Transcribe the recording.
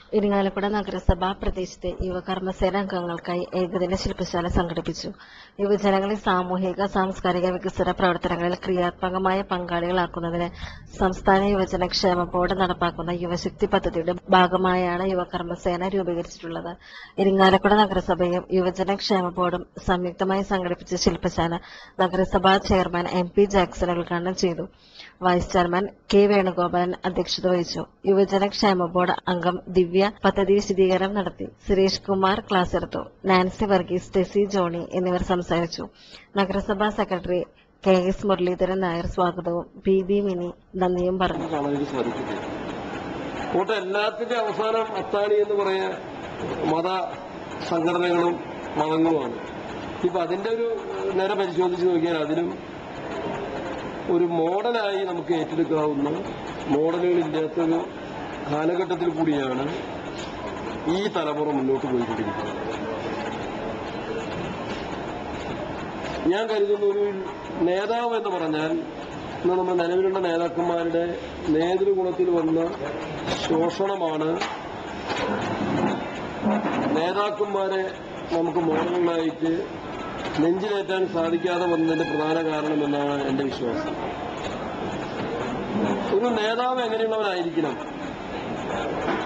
ഇരിങ്ങാലക്കുട നഗരസഭ പ്രദേശത്തെ യുവകർമ്മസേന അംഗങ്ങൾക്കായി ഏകദിന ശില്പശാല സംഘടിപ്പിച്ചു യുവജനങ്ങളെ സാമൂഹിക സാംസ്കാരിക വികസന പ്രവർത്തനങ്ങളിൽ ക്രിയാത്മകമായ പങ്കാളികളാക്കുന്നതിന് സംസ്ഥാന യുവജന ക്ഷേമ ബോർഡ് നടപ്പാക്കുന്ന യുവശക്തി പദ്ധതിയുടെ ഭാഗമായാണ് യുവകർമ്മസേന രൂപീകരിച്ചിട്ടുള്ളത് ഇരിങ്ങാലക്കുട നഗരസഭയും യുവജന ക്ഷേമ ബോർഡും സംയുക്തമായി സംഘടിപ്പിച്ച ശില്പശാല നഗരസഭാ ചെയർമാൻ എം പി ജാക്സൺ ഉദ്ഘാടനം ചെയ്തു വൈസ് ചെയർമാൻ കെ വേണുഗോപാലൻ അധ്യക്ഷത വഹിച്ചു യുവജന ക്ഷേമ ബോർഡ് അംഗം ദിവ്യ പദ്ധതി വിശദീകരണം നടത്തി സുരേഷ് കുമാർ ക്ലാസ് എടുത്തു നാൻസി വർഗീസ് ടെസി ജോണി എന്നിവർ സംസാരിച്ചു നഗരസഭാ secretary K S Muralidharan Nair സ്വാഗതവും പി ബി മിനി നന്ദിയും പറഞ്ഞു കാണാനായിട്ട് സാധിക്കില്ല കൂട്ട എല്ലാത്തിന്റെ അവസാനം അത്താണി എന്ന് പറയാ മത സംഘടനകളും മതങ്ങളുമാണ് ഇപ്പൊ അതിന്റെ ഒരു നേരെ പരിശോധിച്ച് നോക്കിയാൽ അതിനും ഒരു മോഡലായി നമുക്ക് ഏറ്റെടുക്കാവുന്ന മോഡലുകളില്ലാത്തൊരു കാലഘട്ടത്തിൽ കൂടിയാണ് ഈ തലമുറ മുന്നോട്ട് പോയിക്കൊണ്ടിരിക്കുന്നത് ഞാൻ കരുതുന്ന ഒരു നേതാവ് എന്ന് പറഞ്ഞാൽ ഇന്ന് നമ്മൾ നിലവിലുള്ള നേതാക്കന്മാരുടെ നേതൃഗുണത്തിൽ വന്ന ശോഷണമാണ് നേതാക്കന്മാരെ നമുക്ക് മോഡലുകളായിട്ട് നെഞ്ചിലേറ്റാൻ സാധിക്കാതെ വന്നതിന്റെ പ്രധാന കാരണം എന്നാണ് എന്റെ വിശ്വാസം ഒരു നേതാവ് എങ്ങനെയുള്ളവരായിരിക്കണം